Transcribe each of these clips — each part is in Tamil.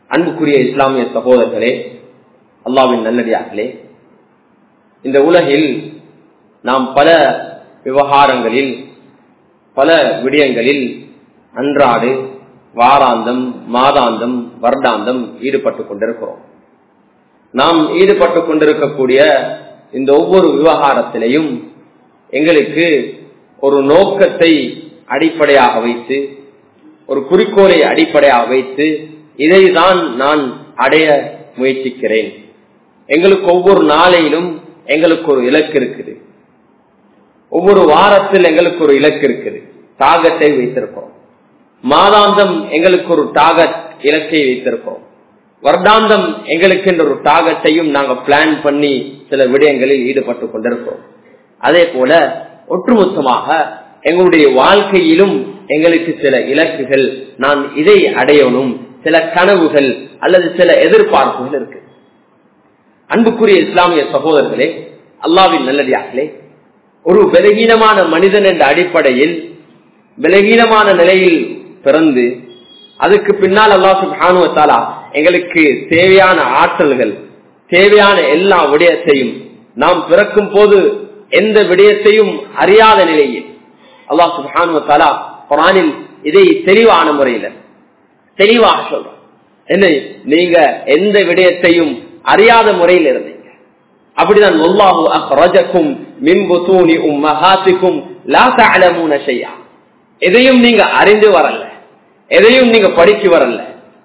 அன்புக்குரிய இஸ்லாமிய சகோதரர்களே அல்லாவின் நல்லடியார்களே இந்த உலகில் நாம் பல விவகாரங்களில் பல விடயங்களில் அன்றாடு வாராந்தம் மாதாந்தம் வருடாந்தம் ஈடுபட்டு கொண்டிருக்கிறோம் நாம் ஈடுபட்டு கொண்டிருக்கக்கூடிய இந்த ஒவ்வொரு விவகாரத்திலையும் எங்களுக்கு ஒரு நோக்கத்தை அடிப்படையாக வைத்து ஒரு குறிக்கோளை அடிப்படையாக வைத்து இதைதான் நான் அடைய முயற்சிக்கிறேன் எங்களுக்கு ஒவ்வொரு நாளையிலும் எங்களுக்கு ஒரு இலக்கு இருக்குது ஒவ்வொரு வாரத்தில் எங்களுக்கு ஒரு இலக்கு இருக்குது டாகத்தை வைத்திருக்கிறோம் மாதாந்தம் எங்களுக்கு ஒரு டாகட் இலக்கை வைத்திருக்கிறோம் வருடாந்தம் எங்களுக்கு என்ற ஒரு டாகத்தையும் நாங்க பிளான் பண்ணி சில விடயங்களில் ஈடுபட்டு கொண்டிருக்கிறோம் அதே போல ஒட்டுமொத்தமாக எங்களுடைய வாழ்க்கையிலும் எங்களுக்கு சில இலக்குகள் நான் இதை அடையணும் சில கனவுகள் அல்லது சில எதிர்பார்ப்புகள் இருக்கு அன்புக்குரிய இஸ்லாமிய சகோதரர்களே அல்லாவின் நல்லடியார்களே ஒரு பலகீனமான மனிதன் என்ற அடிப்படையில் பலகீனமான நிலையில் பிறந்து அதுக்கு பின்னால் அல்லாஹ் சுபானுவத்தாலா எங்களுக்கு தேவையான ஆற்றல்கள் தேவையான எல்லா விடயத்தையும் நாம் பிறக்கும் போது எந்த விடயத்தையும் அறியாத நிலையில் அல்லாஹ் சுபானுவத்தாலா குரானில் இதை தெளிவான முறையில் தெளிவாக சொல்றோம் என்ன நீங்க எந்த விடயத்தையும் அறியாத முறையில் இருந்தீங்க அப்படிதான் ஒல்லாஹு அஹ்ரஜக்கும் மின்புதூனி உம்மஹாத்திக்கும் லா தஅலமூன ஷைஆ எதையும் நீங்க அறிந்து வரல எதையும் நீங்க படிச்சு வரல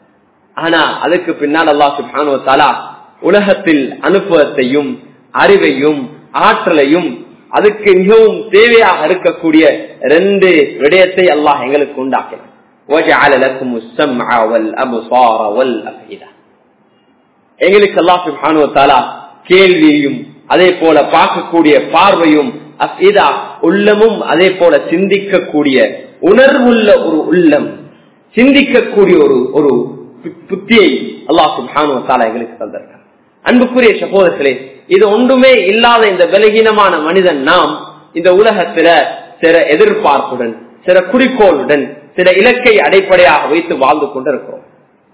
ஆனா அதுக்கு பின்னால் அல்லாஹ் சுப்ஹானஹு வ தஆலா உலகத்தில் அனுபவத்தையும் அறிவையும் ஆற்றலையும் அதுக்கு மிகவும் தேவையாக இருக்கக்கூடிய ரெண்டு விடயத்தை அல்லாஹ் எங்களுக்கு உண்டாக்கினார் وَجَعَلَ لَكُمُ السَّمْعَ وَالْأَبْصَارَ وَالْأَفْئِدَةَ எங்களுக்கு அல்லாஹ் சுப்ஹானஹு வ தஆலா கேள்வியும் அதே போல பார்க்கக்கூடிய பார்வையும் அஃபிதா உள்ளமும் அதே போல சிந்திக்கக்கூடிய உணர்வுள்ள ஒரு உள்ளம் சிந்திக்கக்கூடிய ஒரு ஒரு புத்தியை அல்லாஹ் சுப்ஹானஹு வ தஆலா எங்களுக்கு தந்திருக்கார் அன்புக்குரிய சகோதரர்களே இது ஒன்றுமே இல்லாத இந்த பலகீனமான மனிதன் நாம் இந்த உலகத்தில சில எதிர்பார்ப்புடன் சில குறிக்கோளுடன் சில இலக்கை அடிப்படையாக வைத்து வாழ்ந்து கொண்டிருக்கிறோம்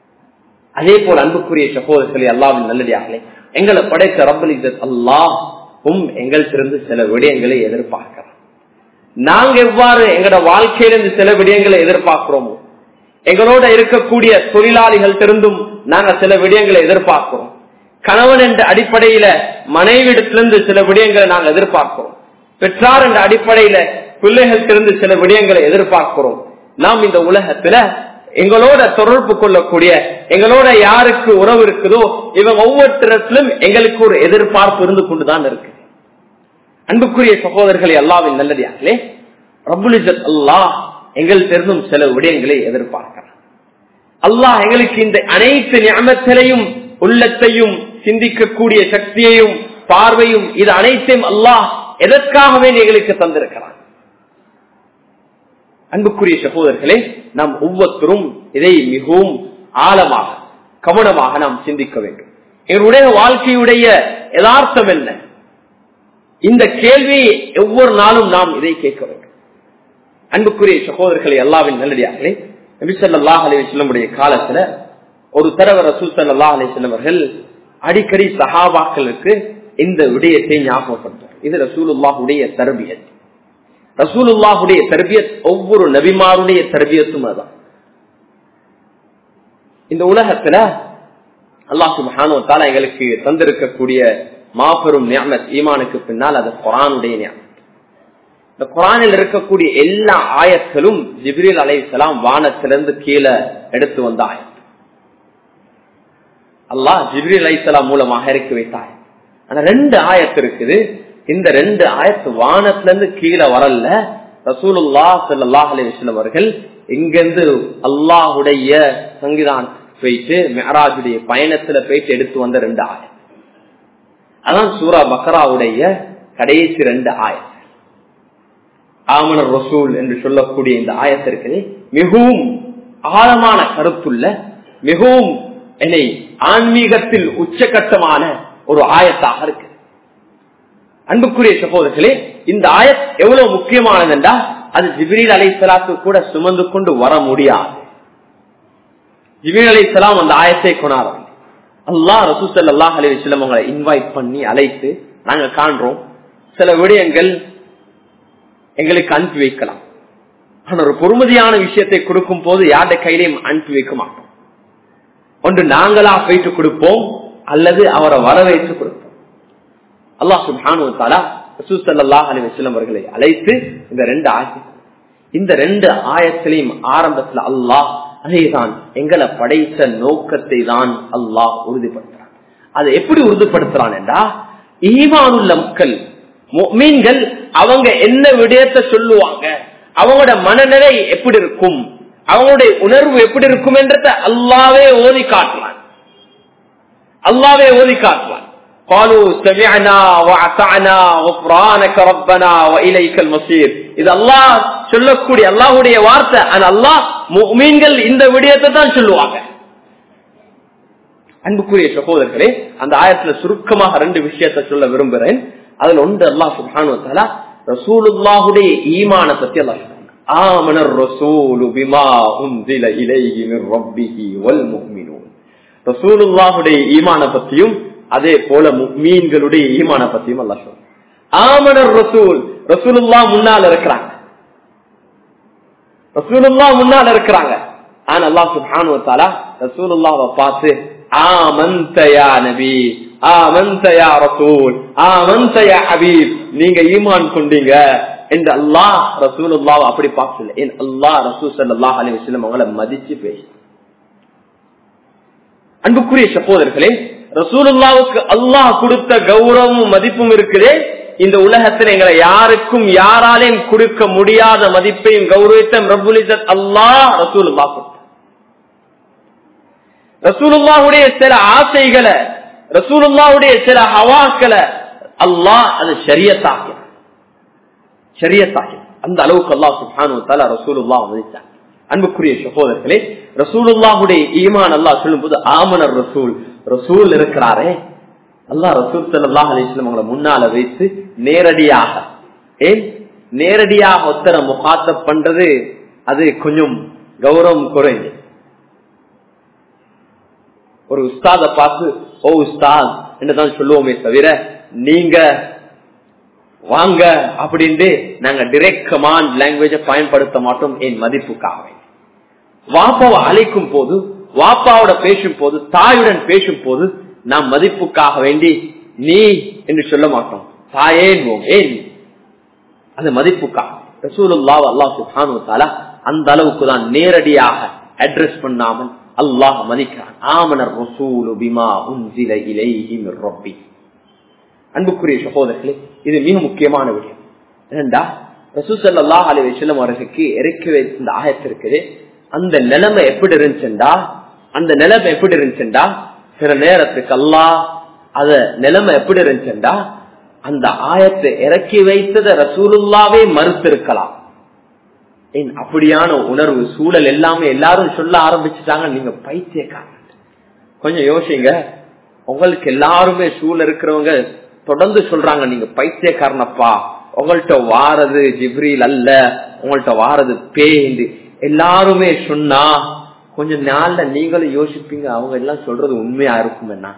அதே போல அன்புக்குரிய சகோதரர்களே அல்லாவின் நல்லடியார்களே எங்களை படைத்த ரப்பல் இஸ்ஸத் அல்லாஹும் எங்கள்கிட்ட சில விடயங்களை எதிர்பார்க்கிறோம் நாங்க எவ்வாறு எங்களோட வாழ்க்கையிலிருந்து சில விடயங்களை எதிர்பார்க்கிறோமோ எங்களோட இருக்கக்கூடிய தொழிலாளிகள் இருந்தும் நாங்க சில விடயங்களை எதிர்பார்க்கிறோம் கணவன் என்ற அடிப்படையில மனைவிடத்திலிருந்து சில விடயங்களை நாங்கள் எதிர்பார்க்கிறோம் பெற்றார் என்ற அடிப்படையில பிள்ளைகளிலிருந்து சில விடயங்களை எதிர்பார்க்கிறோம் நாம் இந்த உலகத்துல எங்களோட தொடர்பு கொள்ளக்கூடிய எங்களோட யாருக்கு உறவு இருக்குதோ இவங்க ஒவ்வொருத்தரத்திலும் எங்களுக்கு ஒரு எதிர்பார்ப்பு இருந்து கொண்டுதான் இருக்கு அன்புக்குரிய சகோதரர்களை அல்லாவின் நல்லதாகலே ரபுலிசத் அல்லாஹ் எங்கள் தெரிந்தும் சில விடயங்களை எதிர்பார்க்கிறார் அல்லாஹ் எங்களுக்கு இந்த அனைத்து ஞாபகத்திலையும் உள்ளத்தையும் சிந்திக்கக்கூடிய சக்தியையும் பார்வையும் இது அனைத்தையும் அல்லாஹ் எதற்காகவே எங்களுக்கு தந்திருக்கிறான் அன்புக்குரிய சகோதரர்களே நாம் ஒவ்வொருத்தரும் இதை மிகவும் ஆழமாக கவனமாக நாம் சிந்திக்க வேண்டும் எங்களுடைய வாழ்க்கையுடைய யதார்த்தம் என்ன இந்த கேள்வி ஒவ்வொரு நாளும் நாம் இதை கேட்க வேண்டும் அன்புக்குரிய சகோதரர்களை அல்லாவின் நல்லடியார்களே நபிசல்லாஹ் அலி சொல்லமுடைய காலத்துல ஒரு தடவை ரசூல் சல்லா அலி செல்லவர்கள் அடிக்கடி சஹாபாக்களுக்கு இந்த விடயத்தை ஞாபகப்படுத்தார் இது ரசூலுல்லாஹுடைய தர்பியத் ரசூலுல்லாஹுடைய தர்பியத் ஒவ்வொரு நபிமாருடைய தர்பியத்தும் அதான் இந்த உலகத்துல அல்லாஹு மகானோத்தால எங்களுக்கு தந்திருக்கக்கூடிய மாபெரும் ஞாபத் ஈமானுக்கு பின்னால் அது குரானுடைய ஞாபகம் இந்த குரானில் இருக்கக்கூடிய எல்லா ஆயத்திலும் ஜிப்ரீல் அலைசலாம் வானத்திலிருந்து கீழே எடுத்து வந்த ஆயம் அல்லாஹ் ஜிப்ரீல் அலைசலாம் மூலமாக இறக்கி வைத்தாய் ஆனா ரெண்டு ஆயத்து இருக்குது இந்த ரெண்டு ஆயத்து வானத்துல இருந்து கீழே வரல ரசூலுல்லா சல்லாஹ் அலிவஸ்லம் அவர்கள் இங்கிருந்து அல்லாஹுடைய சங்கிதான் போயிட்டு மெஹராஜுடைய பயணத்துல போயிட்டு எடுத்து வந்த ரெண்டு ஆயம் அதான் சூரா பக்ராவுடைய கடைசி ரெண்டு ஆயம் ஆமனர் ரசூல் என்று சொல்லக்கூடிய இந்த ஆயத்திற்கு மிகவும் ஆழமான கருத்துள்ள மிகவும் என்னை ஆன்மீகத்தில் உச்சகட்டமான ஒரு ஆயத்தாக இருக்கு அன்புக்குரிய சகோதரர்களே இந்த ஆயத் எவ்வளவு முக்கியமானது என்றால் அது ஜிப்ரீல் அலை சலாத்து கூட சுமந்து கொண்டு வர முடியாது ஜிபின் அலி இஸ்லாம் அந்த ஆயத்தை கொண்டாடுறாங்க அல்லாஹ் ரசூசல் அல்லாஹ் அலி வஸ்லம் அவங்களை இன்வைட் பண்ணி அழைத்து நாங்க காண்றோம் சில விடயங்கள் எங்களுக்கு அனுப்பி வைக்கலாம் ஆனா ஒரு பொறுமதியான விஷயத்தை கொடுக்கும் போது யாருடைய கையிலையும் அனுப்பி வைக்க மாட்டோம் ஒன்று நாங்களா போயிட்டு கொடுப்போம் அல்லது அவரை வரவேற்று கொடுப்போம் அல்லாஹ் சுபானு தாலா ரசூசல்லாஹ் அலி வஸ்லம் அவர்களை அழைத்து இந்த ரெண்டு ஆயத்தை இந்த ரெண்டு ஆயத்திலையும் ஆரம்பத்துல அல்லாஹ் அதேதான் எங்களை படைத்த நோக்கத்தை தான் அல்லாஹ் உறுதிப்படுத்துறான் அதை எப்படி உறுதிப்படுத்துறான் என்றா ஈமானுள்ள மக்கள் மீன்கள் அவங்க என்ன விடயத்தை சொல்லுவாங்க அவங்களோட மனநிலை எப்படி இருக்கும் அவங்களுடைய உணர்வு எப்படி இருக்கும் என்றத அல்லாவே ஓதி காட்டுவான் அல்லாவே ஓதி காட்டுவான் قالوا سمعنا واطعنا غفرانك ربنا واليك المصير இது அல்லாஹ் சொல்லக்கூடிய அல்லாஹ்வுடைய வார்த்தை அந்த அல்லாஹ் முஃமின்கள் இந்த விடயத்தை தான் சொல்லுவாங்க அன்புக்குரிய சகோதரர்களே அந்த ஆயத்துல சுருக்கமாக ரெண்டு விஷயத்தை சொல்ல விரும்புகிறேன் அதுல ஒன்று அல்லாஹ் சுப்ஹானு வ தஆலா ரசூலுல்லாஹுடைய ஈமான பத்தி அல்லாஹ் சொல்றாங்க ஆமனர் ரசூலு பிமா உன்சில இலைஹி மின் ரப்பிஹி வல் முஃமினூன் ரசூலுல்லாஹுடைய ஈமான பத்தியும் அதே போல மீன்களுடைய ஈமான பத்தியும் அல்லா சொல்ற ஆமனர் ரசூல் ரசூலுல்லா முன்னால் இருக்கிறாங்க ரசூலுல்லா முன்னால் இருக்கிறாங்க ஆனா அல்லா சுப்ஹானு தாலா ரசூலுல்லாவை பார்த்து ஆமந்தயா நபி ஆமந்தயா ரசூல் ஆமந்தயா ஹபீப் நீங்க ஈமான் கொண்டீங்க என்று அல்லாஹ் ரசூலுல்லாவை அப்படி பார்க்கல ஏன் அல்லாஹ் ரசூல் சல்லாஹ் அலி வஸ்லம் அவங்களை மதிச்சு பேச அன்புக்குரிய சகோதரர்களே ரசூலுல்லாவுக்கு அல்லாஹ் கொடுத்த கௌரவமும் மதிப்பும் இருக்குதே இந்த உலகத்தில் எங்களை யாருக்கும் யாராலையும் கொடுக்க முடியாத மதிப்பையும் கௌரவித்த ரபுலிசத் அல்லாஹ் ரசூலுல்லா கொடுத்த ரசூலுல்லாவுடைய சில ஆசைகளை ரசூலுல்லாவுடைய சில ஹவாக்களை அல்லாஹ் அது சரியத்தாக்கி சரியத்தாக்கி அந்த அளவுக்கு அல்லாஹ் சுஹானு தலா ரசூலுல்லா மதித்தார் அன்புக்குரிய சகோதரர்களே ரசூலுல்லாஹுடைய ஈமான் அல்லாஹ் சொல்லும் போது ஆமனர் ரசூல் ரசூல் இருக்கிறாரே அல்லா ரசூல் சல்லாஹ் அலிஸ்லாம் அவங்களை முன்னால வைத்து நேரடியாக ஏன் நேரடியாக ஒத்தர முகாத்த பண்றது அது கொஞ்சம் கௌரவம் குறைந்து ஒரு உஸ்தாத பார்த்து ஓ உஸ்தாத் என்றுதான் சொல்லுவோமே தவிர நீங்க வாங்க அப்படின்ட்டு நாங்க டிரெக்ட் கமாண்ட் லாங்குவேஜ பயன்படுத்த மாட்டோம் என் மதிப்புக்காக வாப்பாவை அழைக்கும் போது வாப்பாவோட பேசும் போது தாயுடன் பேசும் போது நாம் மதிப்புக்காக வேண்டி நீ என்று சொல்ல மாட்டோம் தாயேன் ஏன் அந்த மதிப்புக்காக ரசூலுல்லாஹ் அல்லாஹ் சுப்ஹானஹு தஆலா அந்த அளவுக்கு தான் நேரடியாக அட்ரஸ் பண்ணாமல் அல்லாஹ் மதிக்கிறான் ஆமனர் ரசூலு பிமா உன்சில இலைஹி மிர் ரப்பி அன்புக்குரிய சகோதரர்களே இது மிக முக்கியமான விடயம் ஏண்டா ரசூல் ஸல்லல்லாஹு அலைஹி வஸல்லம் அவர்களுக்கு இறக்கி வைத்த இந்த ஆயத்து இருக்குது அந்த நிலைமை எப்படி இருந்துச்சுண்டா அந்த நிலைமை எப்படி இருந்துச்சுண்டா சில நேரத்துக்கு அல்லாஹ் அத நிலைமை எப்படி இருந்துச்சுண்டா அந்த ஆயத்தை இறக்கி வைத்தத ரசூலுல்லாவே மறுத்திருக்கலாம் ஏன் அப்படியான உணர்வு சூழல் எல்லாமே எல்லாரும் சொல்ல ஆரம்பிச்சுட்டாங்க நீங்க பைத்தியக்காரன் கொஞ்சம் யோசிங்க உங்களுக்கு எல்லாருமே சூழல் இருக்கிறவங்க தொடர்ந்து சொல்றாங்க நீங்க பைத்தியக்காரனப்பா உங்கள்கிட்ட வாரது ஜிப்ரீல் அல்ல உங்கள்கிட்ட வாரது பேந்து எல்லாருமே சொன்னா கொஞ்ச நாள்ல நீங்களும் யோசிப்பீங்க அவங்க எல்லாம் சொல்றது உண்மையா இருக்கும் என்ன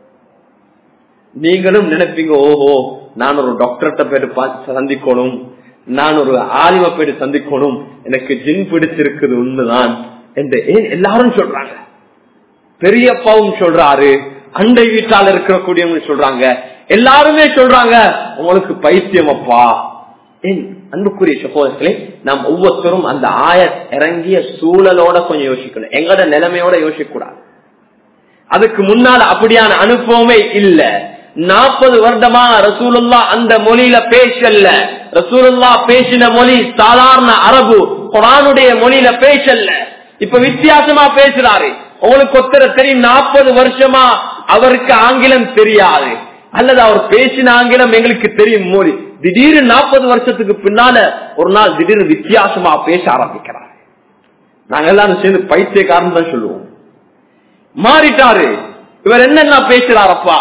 நீங்களும் நினைப்பீங்க ஓஹோ நான் ஒரு டாக்டர்கிட்ட போயிட்டு சந்திக்கணும் நான் ஒரு ஆலிம போயிட்டு சந்திக்கணும் எனக்கு ஜின் பிடிச்சிருக்குது உண்மைதான் என்று ஏன் எல்லாரும் சொல்றாங்க பெரியப்பாவும் சொல்றாரு அண்டை வீட்டால் இருக்கக்கூடியவங்க சொல்றாங்க எல்லாருமே சொல்றாங்க உங்களுக்கு பைத்தியம் அப்பா ஏன் அன்புக்குரிய சகோதரர்களே நாம் ஒவ்வொருத்தரும் அந்த ஆய இறங்கிய சூழலோட கொஞ்சம் யோசிக்கணும் எங்கட நிலைமையோட யோசிக்க கூடாது அதுக்கு முன்னால அப்படியான அனுபவமே இல்ல நாற்பது வருடமா ரசூலுல்லா அந்த மொழியில பேசல ரசூலுல்லா பேசின மொழி சாதாரண அரபு குரானுடைய மொழியில பேசல இப்ப வித்தியாசமா பேசுறாரு உங்களுக்கு ஒருத்தர தெரியும் நாற்பது வருஷமா அவருக்கு ஆங்கிலம் தெரியாது அல்லது அவர் பேசின ஆங்கிலம் எங்களுக்கு தெரியும் மொழி திடீர்னு நாற்பது வருஷத்துக்கு பின்னால ஒரு நாள் திடீர்னு வித்தியாசமா பேச ஆரம்பிக்கிறார் நாங்க எல்லாரும் சேர்ந்து பைத்தியக்காரன் தான் சொல்லுவோம் மாறிட்டாரு இவர் என்னென்ன பேசுறாரப்பா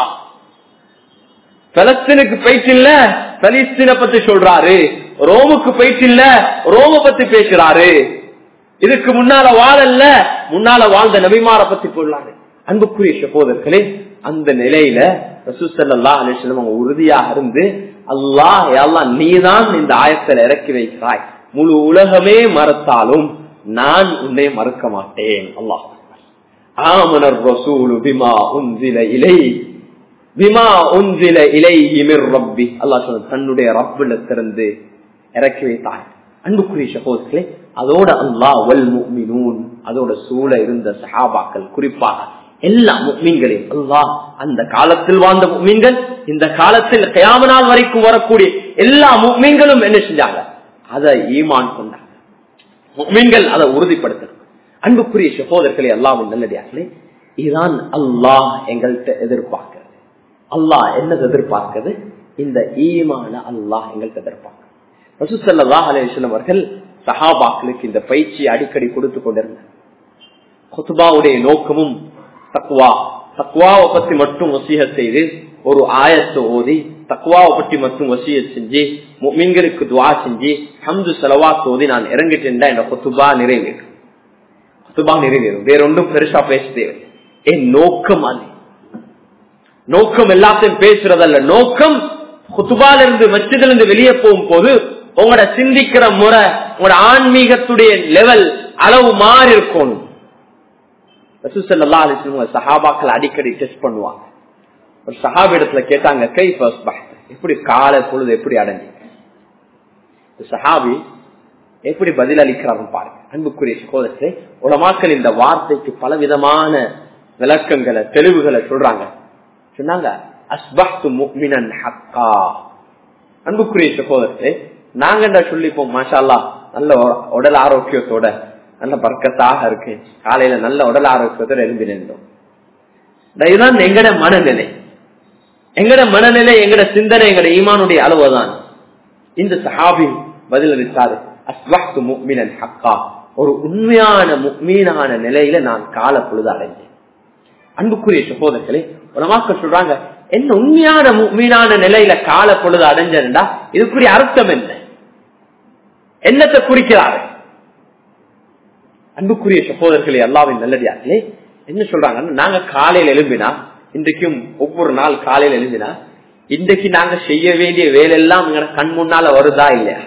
பலஸ்தீனுக்கு போயிட்டு இல்ல பலிஸ்தீன பத்தி சொல்றாரு ரோமுக்கு போயிட்டு இல்ல ரோம பத்தி பேசுறாரு இதுக்கு முன்னால வாழல்ல முன்னால வாழ்ந்த நபிமார பத்தி போடலாரு அன்புக்குரிய சகோதரர்களே அந்த நிலையில ரசூசல்லா அலிஸ்லம் அவங்க உறுதியாக இருந்து அல்லாஹ் எல்லாம் நீதான் இந்த ஆயத்தில் இறக்கி வைக்கிறாய் முழு உலகமே மறுத்தாலும் நான் உன்னை மறுக்க மாட்டேன் அல்லாஹ் ஆமனர் ரசூலு பிமா உன்சில இலை பிமா உன்சில இலை இமிர் ரப்பி அல்லாஹ் சொன்ன தன்னுடைய ரப்பில திறந்து இறக்கி வைத்தார் அன்புக்குரிய சகோதரர்களே அதோட அல்லாஹ் வல் முக்மினூன் அதோட சூழ இருந்த சஹாபாக்கள் குறிப்பாக எல்லா முக்மீன்களையும் அல்லாஹ் அந்த காலத்தில் வாழ்ந்த முக்மீன்கள் இந்த காலத்தில் கயாம நாள் வரைக்கும் வரக்கூடிய எல்லா முக்மீன்களும் என்ன செஞ்சாங்க அதை ஈமான் கொண்டாங்க முக்மீன்கள் அதை உறுதிப்படுத்த அன்புக்குரிய சகோதரர்களே அல்லாவும் நல்லடியார்களே இதுதான் அல்லாஹ் எங்கள்கிட்ட எதிர்பார்க்கிறது அல்லாஹ் என்னது எதிர்பார்க்கிறது இந்த ஈமான அல்லாஹ் எங்கள்கிட்ட எதிர்பார்க்கிறது ரசூசல்லா அலிஸ்லம் அவர்கள் சஹாபாக்களுக்கு இந்த பயிற்சியை அடிக்கடி கொடுத்து கொண்டிருந்தார் குத்துபாவுடைய நோக்கமும் தக்குவா தக்குவாவை பத்தி மட்டும் வசீக செய்து ஒரு ஆயத்தை ஓதி தக்குவாவை பற்றி மட்டும் வசிய செஞ்சு மீன்களுக்கு துவா செஞ்சு ஹம்து செலவா ஓதி நான் இறங்கிட்டேன் என் குத்துபா நிறைவேறும் குத்துபா நிறைவேறும் வேற ஒன்றும் பெருசா பேச தேவை என் நோக்கம் அது நோக்கம் எல்லாத்தையும் பேசுறதல்ல நோக்கம் குத்துபால இருந்து மச்சதுல இருந்து வெளியே போகும் போது உங்களோட சிந்திக்கிற முறை உங்களோட ஆன்மீகத்துடைய லெவல் அளவு மாறி இருக்கணும் சஹாபாக்கள் அடிக்கடி டெஸ்ட் பண்ணுவாங்க ஒரு சஹாபி இடத்துல கேட்டாங்க கை எப்படி காலை பொழுது எப்படி அடைஞ்சீங்க சஹாபி எப்படி பதில் அளிக்கிறார்கள் பாருங்க அன்புக்குரிய சகோதரத்தை உலமாக்கள் இந்த வார்த்தைக்கு பல விதமான விளக்கங்களை தெளிவுகளை சொல்றாங்க சொன்னாங்க அஸ்பஹ்து முக்மினன் ஹக்கா அன்புக்குரிய சகோதரத்தை நாங்க என்ன சொல்லிப்போம் மாஷால்லா நல்ல உடல் ஆரோக்கியத்தோட நல்ல பறக்கத்தாக இருக்கு காலையில நல்ல உடல் ஆரோக்கியத்தோட எழுந்து நின்றோம் இதுதான் எங்கட மனநிலை எங்கட மனநிலை எங்கட சிந்தனை எங்கட ஈமானுடைய அளவுதான் இந்த சஹாபி பதிலளித்தாரு அஸ்வஹ்து முக்மினன் ஹக்கா ஒரு உண்மையான முக்மீனான நிலையில நான் கால பொழுது அடைஞ்சேன் அன்புக்குரிய சகோதரர்களே உலமாக்க சொல்றாங்க என்ன உண்மையான மீனான நிலையில கால பொழுது அடைஞ்சா இதுக்குரிய அர்த்தம் என்ன என்னத்தை குறிக்கிறாரு அன்புக்குரிய சகோதரர்களே அல்லாவின் நல்லடியார்களே என்ன சொல்றாங்க நாங்க காலையில் எழும்பினா இன்றைக்கும் ஒவ்வொரு நாள் காலையில் எழும்பினா இன்றைக்கு நாங்க செய்ய வேண்டிய வேலையெல்லாம் எங்க கண் முன்னால வருதா இல்லையா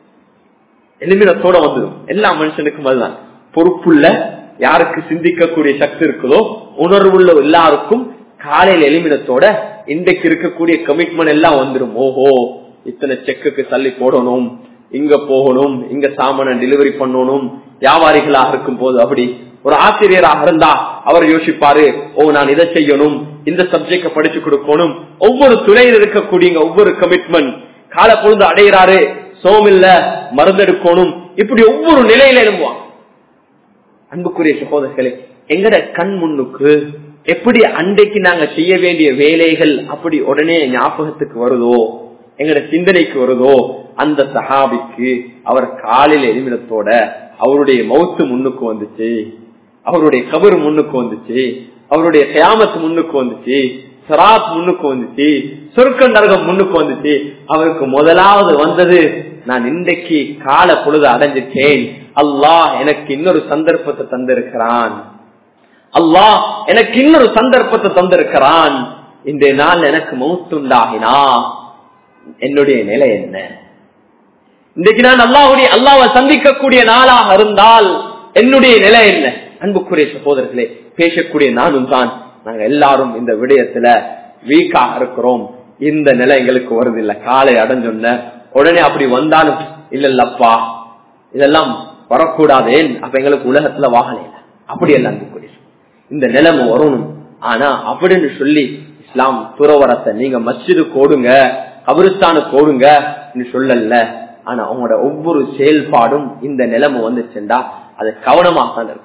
எலுமினத்தோட வந்துடும் எல்லா மனுஷனுக்கும் அதுதான் பொறுப்புள்ள யாருக்கு சிந்திக்கக்கூடிய சக்தி இருக்குதோ உணர்வுள்ள எல்லாருக்கும் காலையில் எலுமினத்தோட இன்றைக்கு இருக்கக்கூடிய கமிட்மெண்ட் எல்லாம் வந்துடும் ஓஹோ இத்தனை செக்குக்கு தள்ளி போடணும் இங்க போகணும் இங்க சாமான டெலிவரி பண்ணணும் வியாபாரிகளாக இருக்கும் போது அப்படி ஒரு ஆசிரியராக இருந்தா அவர் யோசிப்பாரு ஓ நான் இதை செய்யணும் இந்த சப்ஜெக்ட படிச்சு கொடுக்கணும் ஒவ்வொரு துறையில் இருக்கக்கூடிய ஒவ்வொரு கமிட்மெண்ட் கால பொழுது அடைகிறாரு சோமில்ல மருந்தெடுக்கணும் இப்படி ஒவ்வொரு நிலையில எழும்புவான் அன்புக்குரிய சகோதரர்களே எங்கட கண் முன்னுக்கு எப்படி அன்றைக்கு நாங்க செய்ய வேண்டிய வேலைகள் அப்படி உடனே ஞாபகத்துக்கு வருதோ எங்கட சிந்தனைக்கு வருதோ அந்த சஹாபிக்கு அவர் காலையில எலிமினத்தோட அவருடைய மவுத்து முன்னுக்கு வந்துச்சு அவருடைய கபர் முன்னுக்கு வந்துச்சு அவருடைய கயாமத்து முன்னுக்கு வந்துச்சு சராத் முன்னுக்கு வந்துச்சு சொர்க்க நரகம் முன்னுக்கு வந்துச்சு அவருக்கு முதலாவது வந்தது நான் இன்றைக்கு கால பொழுது அடைஞ்சிட்டேன் அல்லாஹ் எனக்கு இன்னொரு சந்தர்ப்பத்தை தந்திருக்கிறான் அல்லாஹ் எனக்கு இன்னொரு சந்தர்ப்பத்தை தந்திருக்கிறான் இன்றைய நாள் எனக்கு மௌத்துண்டாகினா என்னுடைய நிலை என்ன இன்றைக்கு நான் அல்லாவுடைய அல்லாவை சந்திக்கக்கூடிய நாளாக இருந்தால் என்னுடைய நிலை என்ன அன்புக்குரிய சகோதரர்களே பேசக்கூடிய நானும் தான் நாங்க எல்லாரும் இந்த விடயத்துல வீக்காக இருக்கிறோம் இந்த நிலை எங்களுக்கு வருது இல்ல காலை அடைஞ்சொன்ன உடனே அப்படி வந்தாலும் இல்ல இல்லப்பா இதெல்லாம் வரக்கூடாதேன் அப்ப எங்களுக்கு உலகத்துல வாகலை அப்படி எல்லாம் அன்புக்குரிய இந்த நிலைமை வரணும் ஆனா அப்படின்னு சொல்லி இஸ்லாம் துறவரத்தை நீங்க மஸ்ஜிது கோடுங்க கபிரிஸ்தானு கோடுங்க சொல்லல ஆனா அவங்களோட ஒவ்வொரு செயல்பாடும் இந்த நிலைமை வந்துச்சுண்டா அது கவனமாக தான் இருக்கும்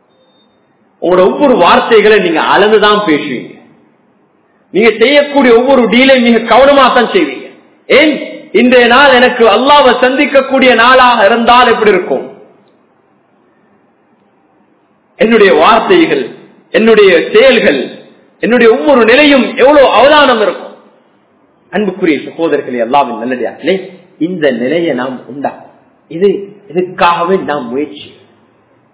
உங்களோட ஒவ்வொரு வார்த்தைகளை நீங்க அளந்துதான் பேசுவீங்க நீங்க செய்யக்கூடிய ஒவ்வொரு டீலையும் மிக கவனமாக தான் செய்வீங்க ஏன் இன்றைய நாள் எனக்கு அல்லாவை சந்திக்கக்கூடிய நாளாக இருந்தால் எப்படி இருக்கும் என்னுடைய வார்த்தைகள் என்னுடைய செயல்கள் என்னுடைய ஒவ்வொரு நிலையும் எவ்வளவு அவதானம் இருக்கும் அன்புக்குரிய சகோதரர்களே அல்லாவின் நல்லடியார்களே இந்த நிலையை நாம் உண்டா இது இதுக்காகவே நாம் முயற்சி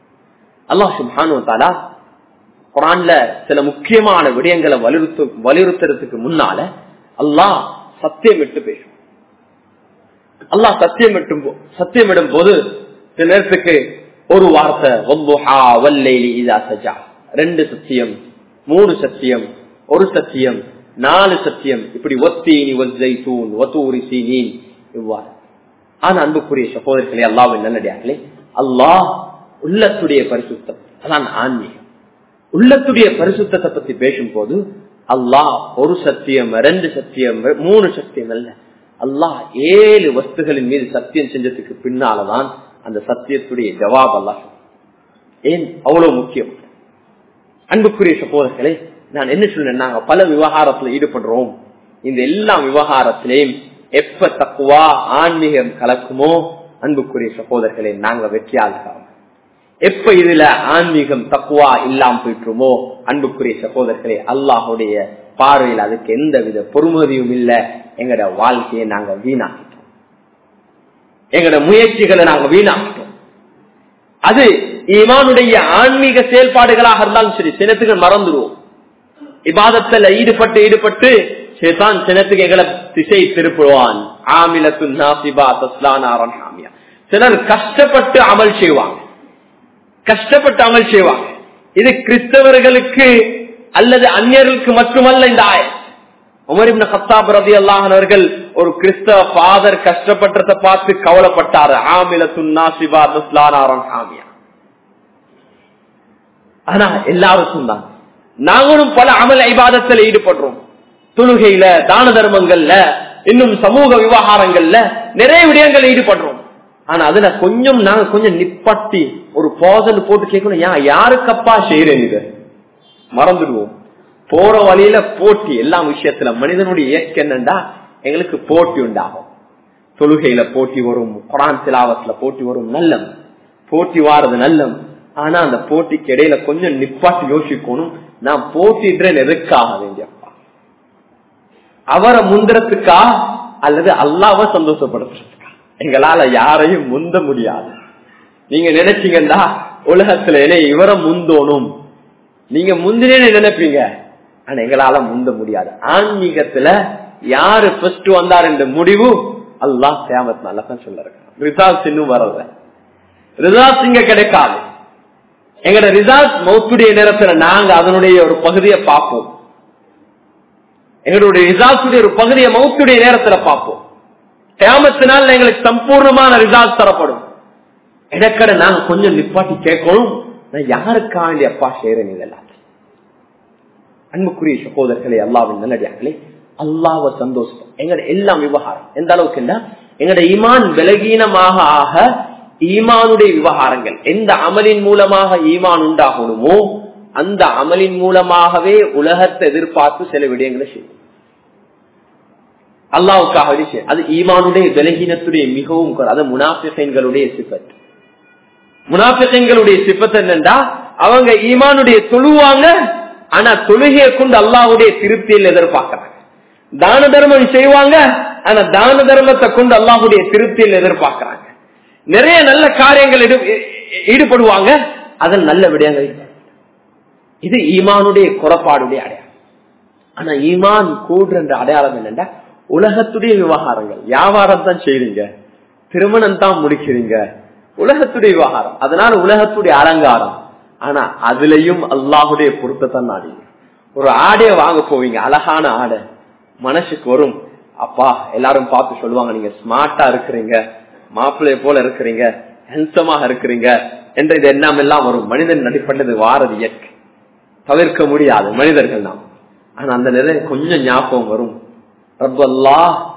அல்லாஹ் சுபானு தாலா குரான்ல சில முக்கியமான விடயங்களை வலியுறுத்து வலியுறுத்துறதுக்கு முன்னால அல்லாஹ் சத்தியமிட்டு பேசும் அல்லாஹ் சத்தியமிட்டும் போ- சத்தியமிடும் போது சில நேரத்துக்கு ஒரு வார்த்தை வல்லுஹா வல்லைலி இதா சஜா ரெண்டு சத்தியம் மூணு சத்தியம் ஒரு சத்தியம் நாலு சத்தியம் இப்படி ஒத்தீனி ஒத்தைத்தூன் ஒத்தூரி சீனீன் இவ்வாறு ஆனா அன்புக்குரிய சகோதரர்களே அல்லாவின் நல்லடியார்களே அல்லாஹ் உள்ளத்துடைய பரிசுத்தம் அதான் ஆன்மீகம் உள்ளத்துடைய பரிசுத்தத்தை பத்தி பேசும்போது அல்லாஹ் ஒரு சத்தியம் ரெண்டு சத்தியம் மூணு சத்தியம் அல்ல அல்லாஹ் ஏழு வஸ்துகளின் மீது சத்தியம் செஞ்சதுக்கு பின்னாலதான் அந்த சத்தியத்துடைய ஜவாப் அல்லாஹ் ஏன் அவ்வளவு முக்கியம் அன்புக்குரிய சகோதரர்களே நான் என்ன சொன்னேன் நாங்க பல விவகாரத்துல ஈடுபடுறோம் இந்த எல்லா விவகாரத்திலையும் எப்ப தக்குவா ஆன்மீகம் கலக்குமோ அன்புக்குரிய சகோதரர்களே நாங்க வெற்றியாளர்கள் எப்ப இதுல ஆன்மீகம் தக்குவா இல்லாம போயிட்டுருமோ அன்புக்குரிய சகோதரர்களே அல்லாஹுடைய பார்வையில் அதுக்கு எந்த வித பொறுமதியும் இல்ல எங்கட வாழ்க்கையை நாங்க வீணாக்கிட்டோம் எங்கட முயற்சிகளை நாங்க வீணாக்கிட்டோம் அது ஈமானுடைய ஆன்மீக செயல்பாடுகளாக இருந்தாலும் சரி சினத்துக்கு மறந்துடுவோம் இபாதத்துல ஈடுபட்டு ஈடுபட்டு சேதான் சினத்துக்கு எங்களை திசை திருப்புவான் ஆமிலத்து நாசிபா தஸ்லானாரன் ஹாமியா சிலர் கஷ்டப்பட்டு அமல் செய்வாங்க கஷ்டப்பட்டு அமல் செய்வாங்க இது கிறிஸ்தவர்களுக்கு அல்லது அந்நியர்களுக்கு மட்டுமல்ல இந்த ஆயம் உமரிப்ன கத்தாப் ரதி அல்லாஹர்கள் ஒரு கிறிஸ்தவ ஃபாதர் கஷ்டப்பட்டதை பார்த்து கவலைப்பட்டாரு ஆமிலத்து நாசிபா தஸ்லானாரன் ஹாமியா ஆனா எல்லாருக்கும் தான் நாங்களும் பல அமல் ஐபாதத்தில் ஈடுபடுறோம் தொழுகையில தான தர்மங்கள்ல இன்னும் சமூக விவகாரங்கள்ல நிறைய விடயங்கள் ஈடுபடுறோம் ஆனா அதுல கொஞ்சம் நாங்க கொஞ்சம் நிப்பட்டி ஒரு போதல் போட்டு கேட்கணும் யா யாருக்கப்பா செய்யறேன் இது மறந்துடுவோம் போற வழியில போட்டி எல்லா விஷயத்துல மனிதனுடைய இயக்கம் என்னண்டா எங்களுக்கு போட்டி உண்டாகும் தொழுகையில போட்டி வரும் குரான் திலாவத்துல போட்டி வரும் நல்லம் போட்டி வாரது நல்லம் ஆனா அந்த போட்டிக்கு இடையில கொஞ்சம் நிப்பாட்டி யோசிக்கணும் நான் போட்டிடுறேன் எதுக்காக வேண்டியப்பா அவரை முந்திரத்துக்கா அல்லது அல்லாவ சந்தோஷப்படுத்துறதுக்கா எங்களால யாரையும் முந்த முடியாது நீங்க நினைச்சீங்கன்னா உலகத்துல என்ன இவரை முந்தோணும் நீங்க முந்தினே நினைப்பீங்க ஆனா எங்களால முந்த முடியாது ஆன்மீகத்துல யாரு ஃபர்ஸ்ட் வந்தார் என்ற முடிவு அல்லாஹ் சேமத் நல்லதான் சொல்ல ரிசால்ட்ஸ் இன்னும் வரல ரிசால்ட்ஸ் இங்க கிடைக்காது எங்கட ரிசால்ட் மௌத்துடைய நேரத்துல நாங்க அதனுடைய ஒரு பகுதியை பார்ப்போம் எங்களுடைய ரிசால்ட்டுடைய ஒரு பகுதியை மௌத்துடைய நேரத்துல பார்ப்போம் கேமத்தினால் எங்களுக்கு சம்பூர்ணமான ரிசால்ட் தரப்படும் இடக்கடை நாங்க கொஞ்சம் நிப்பாட்டி கேட்கணும் நான் யாருக்காண்டி அப்பா செய்யறேன் இதெல்லாம் அன்புக்குரிய சகோதரர்களே அல்லாவின் நல்லடியார்களே அல்லாவ சந்தோஷம் எங்கட எல்லாம் விவகாரம் எந்த அளவுக்கு எங்கட ஈமான் விலகீனமாக ஆக ஈமானுடைய விவகாரங்கள் எந்த அமலின் மூலமாக ஈமான் உண்டாகணுமோ அந்த அமலின் மூலமாகவே உலகத்தை எதிர்பார்த்து சில விடயங்களை செய்யும் அல்லாவுக்காக செய்யும் அது ஈமானுடைய விலகீனத்துடைய மிகவும் அது முனாபிசைன்களுடைய சிபத் முனாபிசைன்களுடைய சிபத் என்னண்டா அவங்க ஈமானுடைய தொழுவாங்க ஆனா தொழுகையை கொண்டு அல்லாவுடைய திருப்தியில் எதிர்பார்க்கிறாங்க தான தர்மம் செய்வாங்க ஆனா தான தர்மத்தை கொண்டு அல்லாஹுடைய திருப்தியில் எதிர்பார்க்கிறாங்க நிறைய நல்ல காரியங்கள் ஈடுபடுவாங்க அதன் நல்ல விடயங்கள் இது ஈமானுடைய குறப்பாடுடைய அடையாளம் ஆனா ஈமான் கூடுற அடையாளம் என்னண்டா உலகத்துடைய விவகாரங்கள் வியாபாரம் தான் செய்றீங்க திருமணம் தான் முடிக்கிறீங்க உலகத்துடைய விவகாரம் அதனால உலகத்துடைய அலங்காரம் ஆனா அதுலயும் அல்லாஹுடைய பொருத்தத்தான் நாடிங்க ஒரு ஆடைய வாங்க போவீங்க அழகான ஆடை மனசுக்கு வரும் அப்பா எல்லாரும் பார்த்து சொல்லுவாங்க நீங்க ஸ்மார்ட்டா இருக்கிறீங்க மாப்பிள்ளைய போல இருக்கிறீங்க ஹென்சமாக இருக்கிறீங்க என்ற இது எண்ணம் எல்லாம் வரும் மனிதன் நடிப்பட்டது வாரது இயற்கை தவிர்க்க முடியாது மனிதர்கள் நாம் ஆனா அந்த நிலை கொஞ்சம் ஞாபகம் வரும் ரப்பல்லா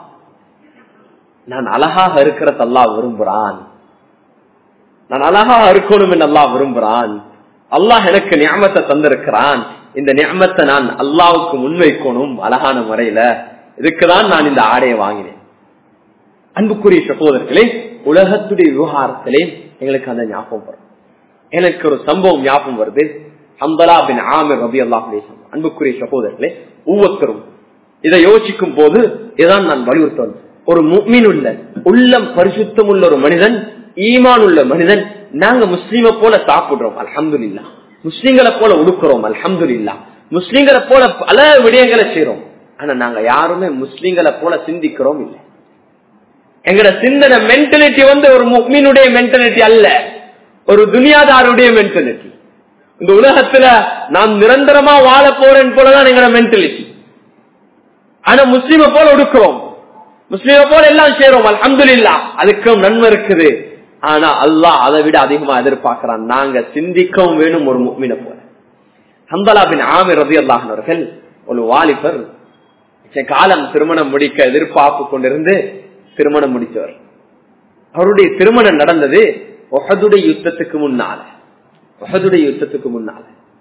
நான் அழகாக இருக்கிறத அல்லா விரும்புறான் நான் அழகாக இருக்கணும் என்று அல்லா விரும்புறான் அல்லாஹ் எனக்கு ஞாபகத்தை தந்திருக்கிறான் இந்த ஞாபகத்தை நான் அல்லாவுக்கு முன்வைக்கணும் அழகான முறையில இதுக்குதான் நான் இந்த ஆடையை வாங்கினேன் அன்புக்குரிய சகோதரர்களே உலகத்துடைய விவகாரத்திலே எங்களுக்கு அந்த ஞாபகம் வரும் எனக்கு ஒரு சம்பவம் ஞாபகம் வருது ஹம்பலா பின் ஆமிர் ரபி அல்லாஹுடைய அன்புக்குரிய சகோதரர்களே ஒவ்வொருத்தரும் இதை யோசிக்கும் போது இதான் நான் வலியுறுத்தேன் ஒரு மீன் உள்ள உள்ளம் பரிசுத்தம் உள்ள ஒரு மனிதன் ஈமான் உள்ள மனிதன் நாங்க முஸ்லீமை போல சாப்பிடுறோம் அல்ஹம்துலில்லா முஸ்லீம்களை போல உடுக்கிறோம் அல்ஹம்துலில்லா முஸ்லீம்களை போல பல விடயங்களை செய்யறோம் ஆனா நாங்க யாருமே முஸ்லீம்களை போல சிந்திக்கிறோம் இல்லை எங்கட சிந்தனை மென்டாலிட்டி வந்து ஒரு முக்மீனுடைய மென்டாலிட்டி அல்ல ஒரு துனியாதாருடைய மென்டாலிட்டி இந்த உலகத்துல நான் நிரந்தரமா வாழ போறேன் போலதான் எங்கட மென்டாலிட்டி ஆனா முஸ்லீமை போல உடுக்கிறோம் முஸ்லீமை போல எல்லாம் செய்யறோம் அல்ஹம்துலில்லா அதுக்கும் நன்மை இருக்குது ஆனா அல்லாஹ் அதை விட அதிகமா எதிர்பார்க்கிறான் நாங்க சிந்திக்கவும் வேணும் ஒரு முக்மீனை போல ஹம்பலா பின் ஆமிர் ரதி அல்லாஹர்கள் ஒரு வாலிபர் காலம் திருமணம் முடிக்க எதிர்பார்ப்பு கொண்டிருந்து திருமணம் முடித்தவர் அவருடைய திருமணம் நடந்தது ஒஹதுடைய யுத்தத்துக்கு முன்னால ஒஹதுடைய யுத்தத்துக்கு முன்னால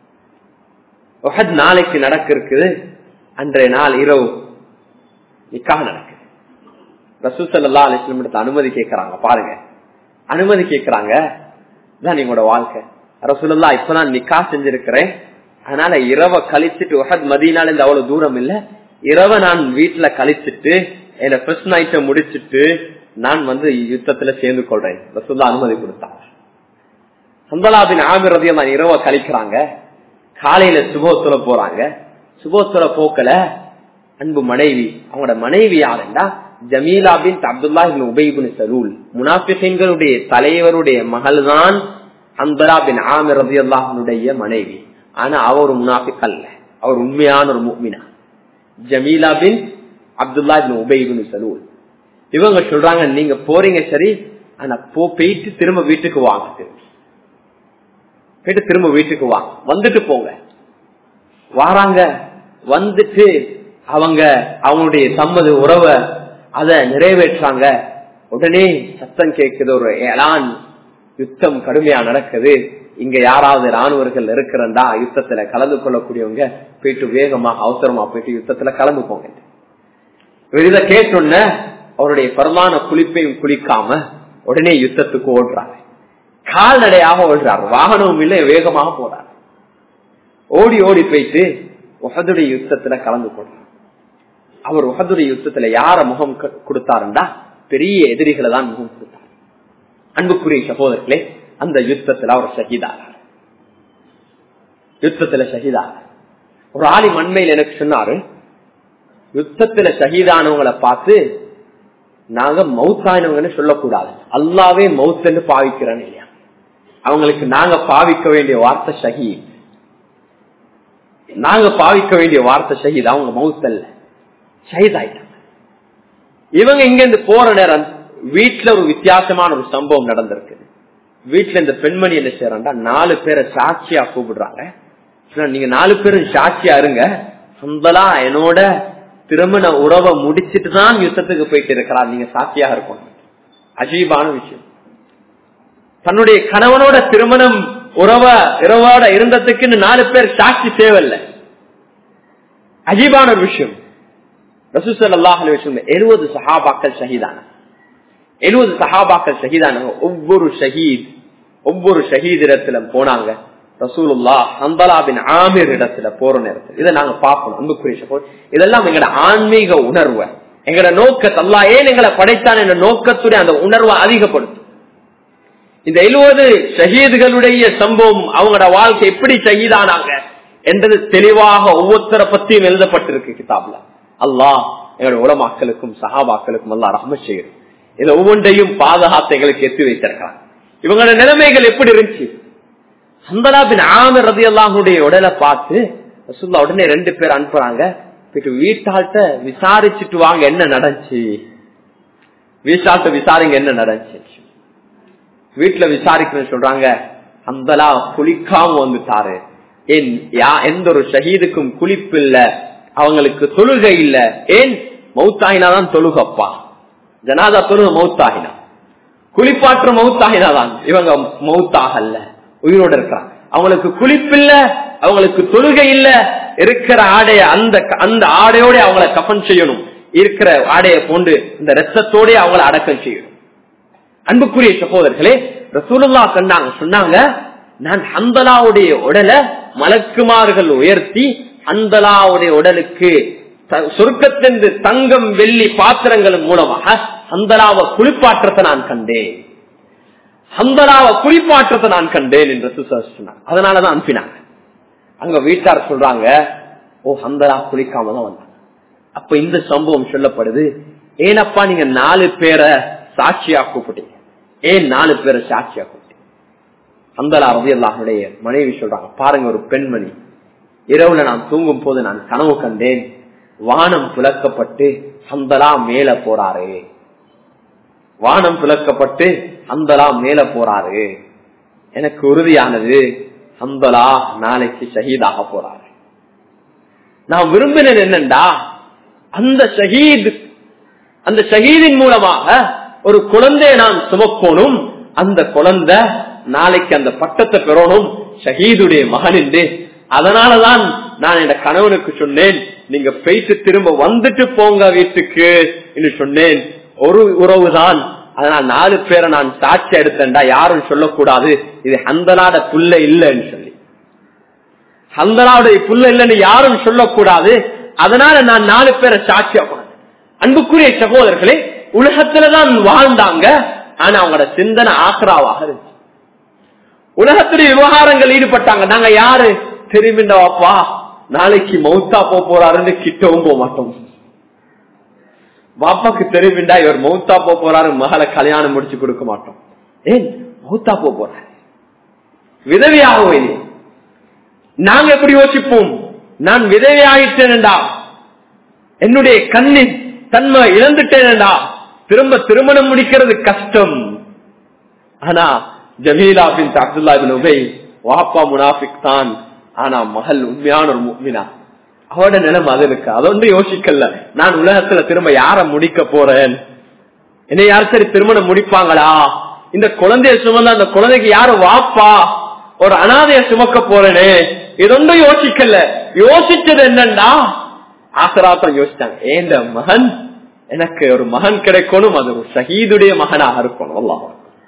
ஒஹத் நாளைக்கு நடக்க இருக்குது அன்றைய நாள் இரவு நிக்காக நடக்குது ரசூசல்லா அலிஸ்லம் அனுமதி கேட்கறாங்க பாருங்க அனுமதி கேட்கறாங்க இதான் நீங்களோட வாழ்க்கை ரசூலல்லா இப்ப நான் நிக்கா செஞ்சிருக்கிறேன் அதனால இரவை கழிச்சிட்டு ஒஹத் மதியனால இருந்து அவ்வளவு தூரம் இல்ல இரவை நான் வீட்டுல கழிச்சிட்டு என்ன ஃபர்ஸ்ட் நைட்டை முடிச்சிட்டு நான் வந்து யுத்தத்துல சேர்ந்து கொள்றேன் ரசூல்லா அனுமதி கொடுத்தாங்க சந்தலாபின் ஆமிர் ரதியம் நான் இரவை கழிக்கிறாங்க காலையில சுபோத்துல போறாங்க சுபோத்துல போக்கல அன்பு மனைவி அவங்களோட மனைவி யாருண்டா ஜமீலா பின் அப்துல்லா உபைபின் சலூல் முனாபிகளுடைய தலைவருடைய மகள் தான் அந்தலா பின் ஆமிர் ரதி அல்லாஹனுடைய மனைவி ஆனா அவர் ஒரு முனாபிக் அல்ல அவர் உண்மையான ஒரு முக்மினா ஜமீலா பின் அப்துல்லா பின் உபைபின் சலூல் இவங்க சொல்றாங்க நீங்க போறீங்க சரி ஆனா போ போயிட்டு திரும்ப வீட்டுக்கு வாங்க திரும்ப போயிட்டு திரும்ப வீட்டுக்கு வாங்க வந்துட்டு போங்க வாராங்க வந்துட்டு அவங்க அவங்களுடைய சம்மது உறவை அத நிறைவேற்றாங்க உடனே சத்தம் கேட்குது ஒரு ஏலான் யுத்தம் கடுமையா நடக்குது இங்க யாராவது ராணுவர்கள் இருக்கிறண்டா யுத்தத்துல கலந்து கொள்ளக்கூடியவங்க போயிட்டு வேகமாக அவசரமா போயிட்டு யுத்தத்துல கலந்து போங்க இத கேட்டோன்ன அவருடைய பரமான குளிப்பையும் குளிக்காம உடனே யுத்தத்துக்கு ஓடுறாரு கால்நடையாக ஓடுறாரு வாகனமும் இல்லை வேகமாக போறாரு ஓடி ஓடி போயிட்டு உகதுடைய யுத்தத்துல கலந்து கொள்றார் அவர் உகதுடைய யுத்தத்துல யார முகம் கொடுத்தாருண்டா பெரிய எதிரிகளை தான் முகம் கொடுத்தார் அன்புக்குரிய சகோதரர்களே அந்த யுத்தத்துல அவர் ஷஹீதார் யுத்தத்துல ஷஹீதார் ஒரு ஆளி மண்மையில் எனக்கு சொன்னாரு யுத்தத்துல ஷஹீதானவங்களை பார்த்து நாங்க மவுத்தானவங்கன்னு சொல்லக்கூடாது அல்லாவே மவுத்துன்னு பாவிக்கிறேன்னு இல்லையா அவங்களுக்கு நாங்க பாவிக்க வேண்டிய வார்த்தை ஷஹீத் நாங்க பாவிக்க வேண்டிய வார்த்தை ஷஹீத் அவங்க மவுத்தல்ல ஷஹீத் ஆயிட்டாங்க இவங்க இங்க இருந்து போற நேரம் வீட்டுல ஒரு வித்தியாசமான ஒரு சம்பவம் நடந்திருக்கு வீட்டுல இந்த பெண்மணி என்ன செய்யறாண்டா நாலு பேரை சாட்சியா கூப்பிடுறாங்க நீங்க நாலு பேரும் சாட்சியா இருங்க சொந்தலா என்னோட திருமண உறவை முடிச்சிட்டு தான் யுத்தத்துக்கு போயிட்டு இருக்கிறார் நீங்க சாட்சியாக இருக்கணும் அஜீபான விஷயம் தன்னுடைய கணவனோட திருமணம் உறவ இரவோட இருந்ததுக்குன்னு நாலு பேர் சாட்சி தேவையில்லை அஜீபான ஒரு விஷயம் ரசூசல் அல்லாஹ் விஷயம் எழுபது சஹாபாக்கள் ஷஹீதான எழுபது சஹாபாக்கள் ஷஹீதான ஒவ்வொரு ஷஹீத் ஒவ்வொரு ஷஹீத் இடத்துல போனாங்க ரசூலுல்லா ஹந்தலாபின் ஆமீர் இடத்துல போற நேரத்தில் இதை நாங்க பார்க்கணும் அன்புக்குரிய இதெல்லாம் எங்கட ஆன்மீக உணர்வை எங்கட நோக்கத்தல்லா ஏன் எங்களை படைத்தான் என்ற நோக்கத்துடைய அந்த உணர்வை அதிகப்படுத்தும் இந்த எழுபது ஷஹீதுகளுடைய சம்பவம் அவங்களோட வாழ்க்கை எப்படி ஷஹீதானாங்க என்றது தெளிவாக ஒவ்வொருத்தரை பத்தியும் எழுதப்பட்டிருக்கு கிதாப்ல அல்லாஹ் எங்களோட உலமாக்களுக்கும் சகாபாக்களுக்கும் அல்லா ரஹ்ம செய்யும் இதை ஒவ்வொன்றையும் பாதுகாத்து எங்களுக்கு எத்தி வைத்திருக்கிறாங்க இவங்களோட நிலைமைகள் எப்படி இருந்துச்சு சந்தலா பின் ஆமர் ரதி அல்லாஹுடைய உடலை பார்த்து ரசுல்லா உடனே ரெண்டு பேர் அனுப்புறாங்க வீட்டாள்கிட்ட விசாரிச்சுட்டு வாங்க என்ன நடந்துச்சு வீட்டாள்கிட்ட விசாரிங்க என்ன நடந்துச்சு வீட்டுல விசாரிக்கணும்னு சொல்றாங்க அந்தலா குளிக்காம வந்துட்டாரு ஏன் எந்த ஒரு ஷஹீதுக்கும் குளிப்பு இல்ல அவங்களுக்கு தொழுகை இல்ல ஏன் மௌத்தாயினாதான் தொழுகப்பா ஜனாதா தொழுக மௌத்தாகினா குளிப்பாற்ற மௌத்தாகினாதான் இவங்க மௌத்தாகல்ல உயிரோட இருக்கிறாங்க அவங்களுக்கு குளிப்பில்ல அவங்களுக்கு தொழுகை இல்ல இருக்கிற ஆடைய அந்த அந்த ஆடையோட அவங்கள கஃபன் செய்யணும் இருக்கிற ஆடைய போன்று இந்த ரத்தத்தோட அவங்கள அடக்கம் செய்யணும் அன்புக்குரிய சகோதரர்களே ரசூலுல்லா கண்டாங்க சொன்னாங்க நான் ஹந்தலாவுடைய உடலை மலக்குமார்கள் உயர்த்தி ஹந்தலாவுடைய உடலுக்கு சொர்க்கத்திலிருந்து தங்கம் வெள்ளி பாத்திரங்கள் மூலமாக ஹந்தலாவை குளிப்பாற்றத்தை நான் கண்டேன் ஹந்தலாவை குளிப்பாற்றத்தை நான் கண்டேன் என்று சொன்னாங்க அதனாலதான் அனுப்பினாங்க அங்க வீட்டார் சொல்றாங்க ஓ ஹந்தலா குளிக்காம தான் வந்தாங்க அப்ப இந்த சம்பவம் சொல்லப்படுது ஏனப்பா நீங்க நாலு பேரை சாட்சியா கூப்பிட்டீங்க ஏன் நாலு பேரை சாட்சியா கூப்பிட்டீங்க ஹந்தலா ரவி அல்லாஹுடைய மனைவி சொல்றாங்க பாருங்க ஒரு பெண்மணி இரவுல நான் தூங்கும் போது நான் கனவு கண்டேன் வானம் புலக்கப்பட்டு ஹந்தலா மேல போறாரு வானம் புலக்கப்பட்டு ஹந்தலா மேல போறாரு எனக்கு உறுதியானது ஹந்தலா நாளைக்கு ஷஹீதாக போறாரு நான் விரும்பினது என்னண்டா அந்த ஷஹீத் அந்த ஷஹீதின் மூலமாக ஒரு குழந்தையை நான் சுமக்கணும் அந்த குழந்தை நாளைக்கு அந்த பட்டத்தை பெறணும் ஷஹீதுடைய மகன் என்று அதனாலதான் நான் என் கணவனுக்கு சொன்னேன் நீங்க போயிட்டு திரும்ப வந்துட்டு போங்க வீட்டுக்கு என்று சொன்னேன் ஒரு உறவுதான் அதனால் நாலு பேரை நான் சாட்சி எடுத்தேன்டா யாரும் சொல்லக்கூடாது இது ஹந்தலாட புல்ல இல்லைன்னு சொல்லி ஹந்தலாவுடைய புல்ல இல்லைன்னு யாரும் சொல்லக்கூடாது அதனால நான் நாலு பேரை சாட்சியா போனேன் அன்புக்குரிய சகோதரர்களே உலகத்துலதான் வாழ்ந்தாங்க ஆனா அவங்களோட சிந்தனை ஆக்ராவாக இருந்துச்சு உலகத்துடைய விவகாரங்கள் ஈடுபட்டாங்க நாங்க யாரு தெரிவிண்டவாப்பா நாளைக்கு மௌத்தா போ போறாருன்னு கிட்டவும் போக மாட்டோம் பாப்பாக்கு தெரிவிண்டா இவர் மௌத்தா போ போறாரு மகளை கல்யாணம் முடிச்சு கொடுக்க மாட்டோம் ஏன் மௌத்தா போ போறாரு விதவியாகவே நாங்க எப்படி யோசிப்போம் நான் விதவி ஆயிட்டேன்டா என்னுடைய கண்ணின் தன்மை இழந்துட்டேன்டா திரும்ப திருமணம் முடிக்கிறது கஷ்டம் ஆனா ஜமீலா பின் அப்துல்லா பின் உபை வாப்பா முனாஃபிக் தான் ஆனா மகள் உண்மையான ஒரு முக்மினா அவட நிலைமை அது இருக்கு அதொன்று யோசிக்கல நான் உலகத்துல திரும்ப யார முடிக்க போறேன் என்னை யார் சரி திருமணம் முடிப்பாங்களா இந்த குழந்தைய சுமந்த அந்த குழந்தைக்கு யாரு வாப்பா ஒரு அனாதைய சுமக்க போறேனே இதொன்றும் யோசிக்கல யோசிச்சது என்னண்டா ஆசராத்தம் யோசிச்சாங்க ஏந்த மகன் எனக்கு ஒரு மகன் கிடைக்கணும் அது ஒரு ஷஹீதுடைய மகனாக இருக்கணும் அல்லாஹ்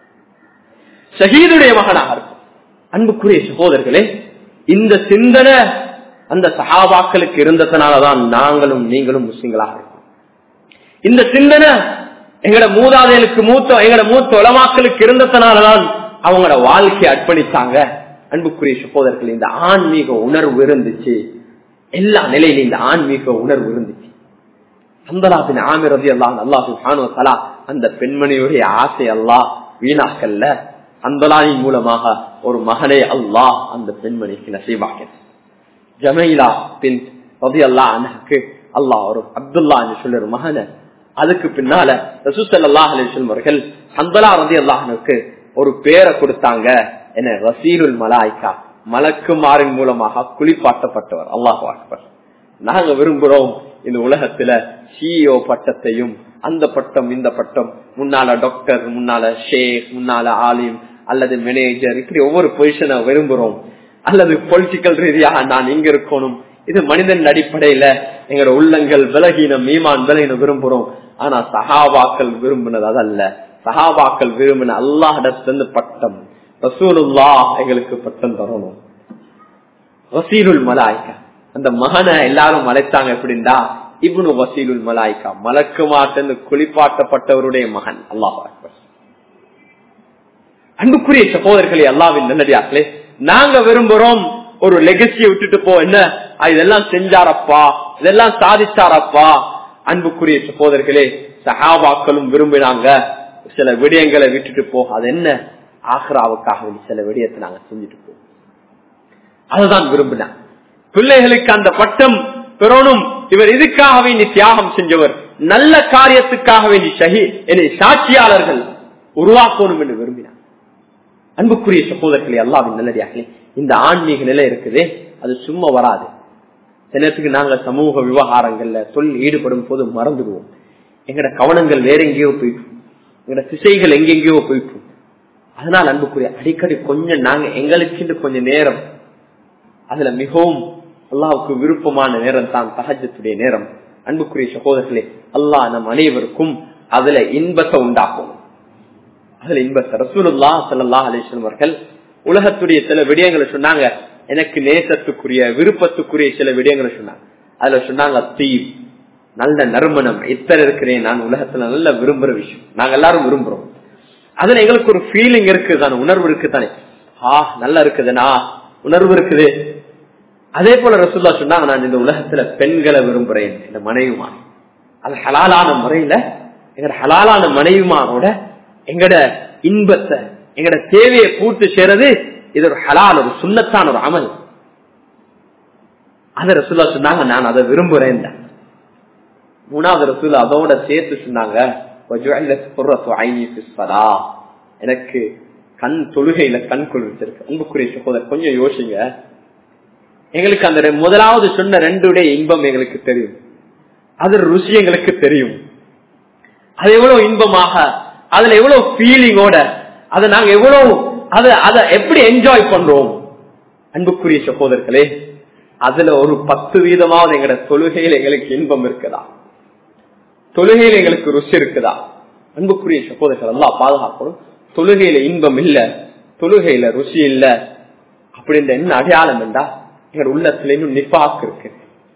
ஷஹீதுடைய மகனாக இருக்கும் அன்புக்குரிய சகோதரர்களே இந்த சிந்தனை அந்த சகாபாக்களுக்கு இருந்ததுனாலதான் நாங்களும் நீங்களும் முஸ்லிம்களாக இருக்கோம் இந்த சிந்தனை எங்கட மூதாதைகளுக்கு மூத்த எங்கட மூத்த உலமாக்களுக்கு இருந்ததுனாலதான் அவங்களோட வாழ்க்கையை அர்ப்பணித்தாங்க அன்புக்குரிய சகோதரர்கள் இந்த ஆன்மீக உணர்வு இருந்துச்சு எல்லா நிலையிலும் இந்த ஆன்மீக உணர்வு இருந்துச்சு சந்தலாபின் ஆமிரதி அல்லாஹ் அல்லாஹு தலா அந்த பெண்மணியுடைய ஆசை அல்லாஹ் வீணாக்கல்ல அந்தலாயின் மூலமாக ஒரு மகனை அல்லாஹ் அந்த பெண்மணிக்கு நசீவாக்கிறது ஜமைலா பின் ரதி அல்லா அனக்கு அல்லாஹ் ஒரு அப்துல்லா என்று சொல்ல ஒரு மகன அதுக்கு பின்னால ரசூசல்லாஹ் அலி சொல்வர்கள் சந்தலா ரதி அல்லாஹனுக்கு ஒரு பேரை கொடுத்தாங்க என்ன ரசீருல் மலாய்க்கா மலக்குமாரின் மூலமாக குளிப்பாட்டப்பட்டவர் அல்லாஹ் அக்பர் நாங்க விரும்புறோம் இந்த உலகத்துல சிஇஓ பட்டத்தையும் அந்த பட்டம் இந்த பட்டம் முன்னால டாக்டர் முன்னால ஷேக் முன்னால ஆலிம் அல்லது மேனேஜர் இப்படி ஒவ்வொரு பொசிஷனை விரும்புறோம் அல்லது பொலிட்டிக்கல் ரீதியாக நான் இங்க இருக்கணும் இது மனிதன் அடிப்படையில எங்களோட உள்ளங்கள் விலகினம் மீமான் விலகினம் விரும்புறோம் ஆனா சஹாபாக்கள் விரும்பினது அதல்ல சஹாபாக்கள் விரும்பின அல்லாஹிடத்திலிருந்து பட்டம் ரசூலுல்லா எங்களுக்கு பட்டம் தரணும் வசீருல் மலாய்க்கா அந்த மகனை எல்லாரும் அழைத்தாங்க எப்படின்னா இப்னு வசீலுல் மலாய்க்கா மலக்கு மாட்டு குளிப்பாட்டப்பட்டவருடைய மகன் அல்லாஹ் அன்புக்குரிய சகோதரர்களே அல்லாவின் நல்லடியார்களே நாங்க விரும்புறோம் ஒரு லெகசியை விட்டுட்டு போ என்ன இதெல்லாம் செஞ்சாரப்பா இதெல்லாம் சாதிச்சாரப்பா அன்புக்குரிய சகோதரர்களே சஹாபாக்களும் விரும்பினாங்க சில விடயங்களை விட்டுட்டு போ அது என்ன ஆக்ராவுக்காக சில விடயத்தை நாங்க செஞ்சுட்டு போ அதுதான் விரும்பினான் பிள்ளைகளுக்கு அந்த பட்டம் பெறணும் இவர் இதுக்காக வேண்டி தியாகம் செஞ்சவர் நல்ல காரியத்துக்காக வேண்டி சகி என்னை சாட்சியாளர்கள் உருவாக்கணும் என்று விரும்பினார் அன்புக்குரிய சகோதரர்களே அல்லாவின் நல்லடியார்களே இந்த ஆன்மீக நிலை இருக்குது அது சும்மா வராது சிலத்துக்கு நாங்க சமூக விவகாரங்கள்ல தொழில் ஈடுபடும் போது மறந்துடுவோம் எங்கட கவனங்கள் வேற எங்கேயோ போயிட்டு எங்கட திசைகள் எங்கெங்கேயோ போயிட்டு அதனால் அன்புக்குரிய அடிக்கடி கொஞ்சம் நாங்க எங்களுக்கு கொஞ்சம் நேரம் அதுல மிகவும் அல்லாவுக்கு விருப்பமான நேரம் தான் தகஜத்துடைய நேரம் அன்புக்குரிய சகோதரர்களே அல்லாஹ் நம் அனைவருக்கும் அதுல இன்பத்தை உண்டாக்கும் அதுல இன்பத்தை ரசூலுல்லா சல்லா அலிஸ்லம் அவர்கள் உலகத்துடைய சில விடயங்களை சொன்னாங்க எனக்கு நேசத்துக்குரிய விருப்பத்துக்குரிய சில விடயங்களை சொன்னாங்க அதுல சொன்னாங்க தீ நல்ல நறுமணம் இத்தனை இருக்கிறேன் நான் உலகத்துல நல்ல விரும்புற விஷயம் நாங்க எல்லாரும் விரும்புறோம் அதுல எங்களுக்கு ஒரு ஃபீலிங் இருக்குது தானே உணர்வு இருக்கு தானே ஆ நல்லா இருக்குதுண்ணா உணர்வு இருக்குது அதே போல ரசூல்லா சொன்னாங்க நான் இந்த உலகத்துல பெண்களை விரும்புறேன் இந்த மனைவிமா அது ஹலாலான முறையில எங்கட ஹலாலான மனைவிமாரோட எங்கட இன்பத்தை எங்கட தேவையை பூர்த்தி செய்யறது இது ஒரு ஹலால் ஒரு சுண்ணத்தான ஒரு அமல் அத ரசூல்லா சொன்னாங்க நான் அதை விரும்புறேன் மூணாவது ரசூல் அதோட சேர்த்து சொன்னாங்க எனக்கு கண் தொழுகையில கண் குளிர்ச்சிருக்கு அன்புக்குரிய சகோதரர் கொஞ்சம் யோசிங்க எங்களுக்கு அந்த முதலாவது சொன்ன ரெண்டுடைய இன்பம் எங்களுக்கு தெரியும் அது ருசி எங்களுக்கு தெரியும் அது எவ்வளவு இன்பமாக அதுல எவ்வளவு ஃபீலிங்கோட அதை நாங்க எவ்வளவு அதை அதை எப்படி என்ஜாய் பண்றோம் அன்புக்குரிய சகோதரர்களே அதுல ஒரு பத்து வீதமாவது எங்களோட தொழுகையில எங்களுக்கு இன்பம் இருக்குதா தொழுகையில எங்களுக்கு ருசி இருக்குதா அன்புக்குரிய சகோதரர்கள் எல்லாம் பாதுகாக்கணும் தொழுகையில இன்பம் இல்ல தொழுகையில ருசி இல்ல அப்படின்ற என்ன அடையாளம் என்றா எங்க உள்ளத்துல இன்னும் நிப்பாக்கு இருக்கு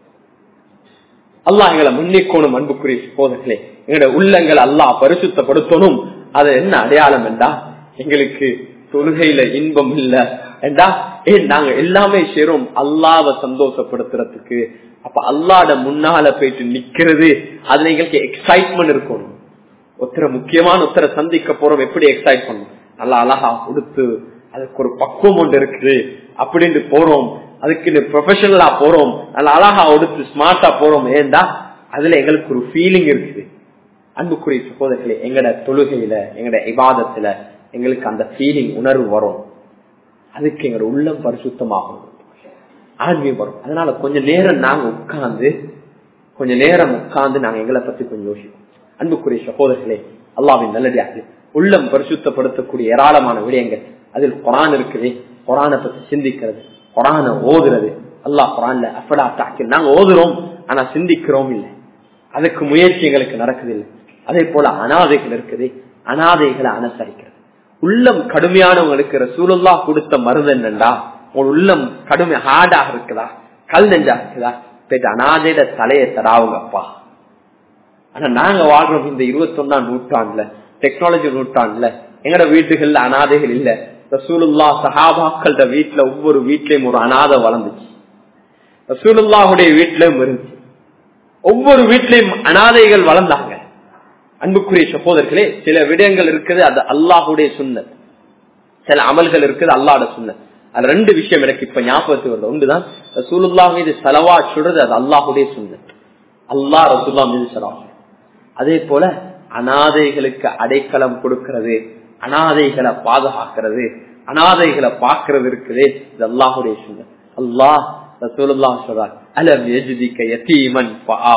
அல்லாஹ் எங்களை முன்னிக்கோணும் அன்புக்குரிய சகோதரர்களே எங்களோட உள்ளங்களை அல்லாஹ் பரிசுத்தப்படுத்தணும் அது என்ன அடையாளம் என்றா எங்களுக்கு தொழுகையில இன்பம் இல்ல என்றா ஏன் நாங்க எல்லாமே சேரும் அல்லாவை சந்தோஷப்படுத்துறதுக்கு அப்ப அல்லாட முன்னால போயிட்டு நிக்கிறது அதுல எங்களுக்கு எக்ஸைட்மெண்ட் இருக்கணும் ஒருத்தர முக்கியமான ஒருத்தரை சந்திக்க போறோம் எப்படி எக்ஸைட் பண்ணும் நல்லா அழகா கொடுத்து அதுக்கு ஒரு பக்குவம் ஒன்று இருக்குது அப்படின்னு போறோம் அதுக்கு ப்ரொஃபஷனலா போறோம் நல்லா அழகா உடுத்து ஸ்மார்ட்டா போறோம் ஏண்டா அதுல எங்களுக்கு ஒரு ஃபீலிங் இருக்குது அன்புக்குரிய சகோதரர்களே எங்கட தொழுகையில எங்கட இபாதத்துல எங்களுக்கு அந்த ஃபீலிங் உணர்வு வரும் அதுக்கு எங்களோட உள்ளம் பரிசுத்தமாகும் ஆன்மீகம் வரும் அதனால கொஞ்ச நேரம் நாங்க உட்கார்ந்து கொஞ்ச நேரம் உட்கார்ந்து நாங்க எங்களை பத்தி கொஞ்சம் யோசிப்போம் அன்புக்குரிய சகோதரர்களே அல்லாவின் நல்லடியாக உள்ளம் பரிசுத்தப்படுத்தக்கூடிய ஏராளமான விடயங்கள் அதில் குரான் இருக்குது குரானை பத்தி சிந்திக்கிறது குரான ஓதுறது அல்லாஹ் குரான்ல அப்படா தாக்கி நாங்க ஓதுறோம் ஆனா சிந்திக்கிறோம் இல்லை அதுக்கு முயற்சி எங்களுக்கு நடக்குது இல்லை அதே போல அனாதைகள் இருக்குது அனாதைகளை அனுசரிக்கிறது உள்ளம் கடுமையானவங்களுக்கு ரசூலுல்லா கொடுத்த மருந்து என்னண்டா உங்க உள்ளம் கடுமை ஹார்டாக இருக்குதா கல் நெஞ்சா இருக்குதா போயிட்டு அனாதையிட தலையை தராவுங்கப்பா ஆனா நாங்க வாழ்றோம் இந்த இருபத்தி ஒன்னாம் நூற்றாண்டுல டெக்னாலஜி நூற்றாண்டுல எங்கட வீட்டுகள்ல அனாதைகள் இல்ல ரசூலுல்லா சஹாபாக்கள வீட்டுல ஒவ்வொரு வீட்லயும் ஒரு அனாதை வளர்ந்துச்சு ரசூலுல்லாவுடைய வீட்டிலும் இருந்துச்சு ஒவ்வொரு வீட்லயும் அனாதைகள் வளர்ந்தாங்க அன்புக்குரிய சகோதரர்களே சில விடயங்கள் இருக்குது அது அல்லாஹுடைய சுண்ணத் சில அமல்கள் இருக்குது அல்லாட சுண்ணத் அது ரெண்டு விஷயம் எனக்கு இப்ப ஞாபகத்துக்கு வருது ஒன்றுதான் ரசூலுல்லா மீது செலவா சொல்றது அது அல்லாஹுடைய சுண்ணத் அல்லா ரசூல்லா மீது செலவா அதே போல அனாதைகளுக்கு அடைக்கலம் கொடுக்கிறது அனாதைகளை பாதுகாக்கிறது அனாதைகளை பார்க்கறது இருக்குது இது அல்லாஹுடைய சுண்ணத் அல்லாஹ் ரசூலுல்லா சொல்றார் அலம் எஜிதிக்க யத்தீமன்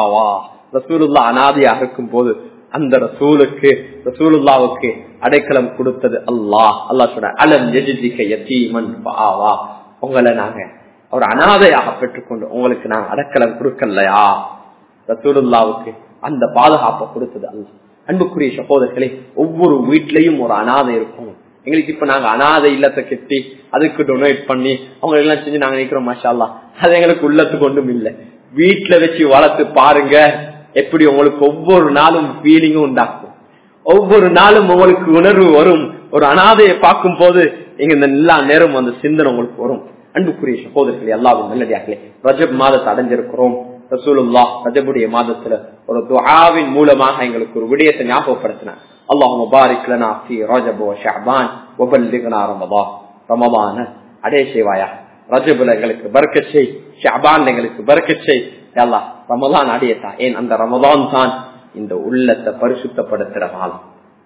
ரசூலுல்லா அனாதையாக இருக்கும் போது அந்த ரசூலுக்கு ரசூலுல்லாவுக்கு அடைக்கலம் கொடுத்தது அல்லாஹ் அல்லா சொல்ற அலம் எஜிதிக்க யத்தீமன் பாவா உங்களை நாங்க ஒரு அனாதையாக பெற்றுக்கொண்டு உங்களுக்கு நாங்க அடைக்கலம் கொடுக்கலையா ரசூலுல்லாவுக்கு அந்த பாதுகாப்பை கொடுத்தது அல்ல அன்புக்குரிய சகோதரர்களே ஒவ்வொரு வீட்லயும் ஒரு அனாதை இருக்கும் எங்களுக்கு இப்ப நாங்க அனாதை இல்லத்தை கெட்டி அதுக்கு டொனேட் பண்ணி அவங்க எல்லாம் செஞ்சு நாங்க நினைக்கிறோம் மாஷால்லா அது எங்களுக்கு உள்ளத்துக்கு ஒன்றும் இல்லை வீட்டுல வச்சு வளர்த்து பாருங்க எப்படி உங்களுக்கு ஒவ்வொரு நாளும் ஃபீலிங்கும் உண்டாக்கும் ஒவ்வொரு நாளும் உங்களுக்கு உணர்வு வரும் ஒரு அனாதையை பார்க்கும் போது எங்க இந்த எல்லா நேரம் அந்த சிந்தனை உங்களுக்கு வரும் அன்புக்குரிய சகோதரர்களே எல்லாரும் நல்லடியார்களே ரஜப் மாதத்தை அடைஞ்சிருக்கிறோம் ரசூலுல்லா ரஜபுடைய மாதத்துல ஒரு துஆவின் மூலமாக எங்களுக்கு ஒரு விடயத்தை ஞாபகப்படுத்தினார் அல்லாஹ் பாரிக் லனா ஃபீ ரஜப் வ ஷஅபான் வ பல்லிக்னா ரமதான் ரமதான அடே செய்வாயா ரஜபுல எங்களுக்கு பரக்கத் செய் ஷஅபான் எங்களுக்கு பரக்கத் செய் அல்லாஹ் ரமதான் அடையத்தா ஏன் அந்த ரமதான் தான் இந்த உள்ளத்தை பரிசுத்தப்படுத்துற மாதம்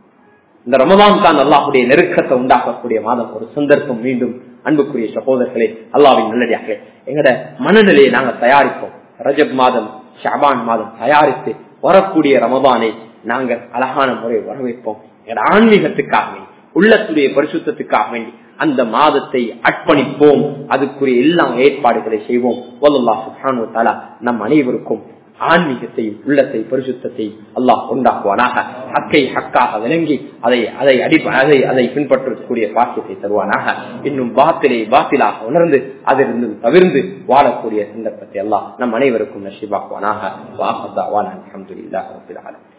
இந்த ரமதான் தான் அல்லாஹுடைய நெருக்கத்தை உண்டாக்கக்கூடிய மாதம் ஒரு சந்தர்ப்பம் மீண்டும் அன்புக்குரிய சகோதரர்களே அல்லாவின் நல்லடியாக எங்கட மனநிலையை நாங்க தயாரிப்போம் ரஜப் மாதம் ஷாபான் மாதம் தயாரித்து வரக்கூடிய ரமதானை நாங்க அழகான முறை வரவேற்போம் எங்கட ஆன்மீகத்துக்காக வேண்டி உள்ளத்துடைய பரிசுத்தத்துக்காக வேண்டி அந்த மாதத்தை அர்ப்பணிப்போம் அதுக்குரிய எல்லா ஏற்பாடுகளை செய்வோம் நம் அனைவருக்கும் ஆன்மீகத்தையும் உள்ளத்தை பரிசுத்தத்தை அல்லாஹ் உண்டாக்குவானாக ஹக்கை ஹக்காக விளங்கி அதை அதை அடி அதை அதை பின்பற்றக்கூடிய பாக்கியத்தை தருவானாக இன்னும் பாத்திலை பாத்திலாக உணர்ந்து அதிலிருந்து தவிர்ந்து வாழக்கூடிய சந்தர்ப்பத்தை எல்லாம் நம் அனைவருக்கும் நஷிபாக்குவானாக வாஹதா வான அலமதுல்லாஹ் ரபில் ஆலமீன்